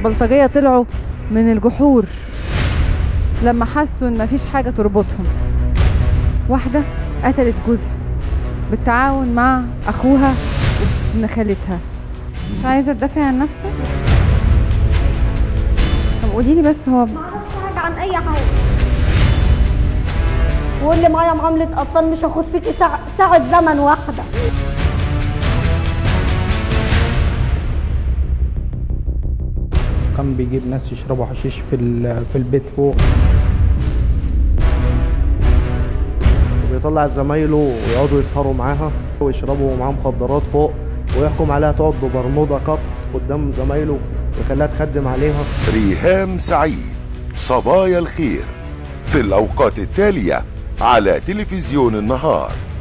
البلطجية طلعوا من الجحور لما حسوا ان مفيش حاجة تربطهم واحدة قتلت جوزها بالتعاون مع اخوها وابن خالتها مش عايزة تدافع عن نفسك طب قولي لي بس هو ما اعرفش حاجه عن اي حاجه واللي معايا معامله اطفال مش هاخد فيكي ساعه ساعه زمن واحده كان بيجيب ناس يشربوا حشيش في ال- في البيت فوق وبيطلع زمايله ويقعدوا يسهروا معاها ويشربوا معاه مخدرات فوق ويحكم عليها تقعد ببرمودا قط قدام زمايله ويخليها تخدم عليها ريهام سعيد صبايا الخير في الأوقات التالية على تلفزيون النهار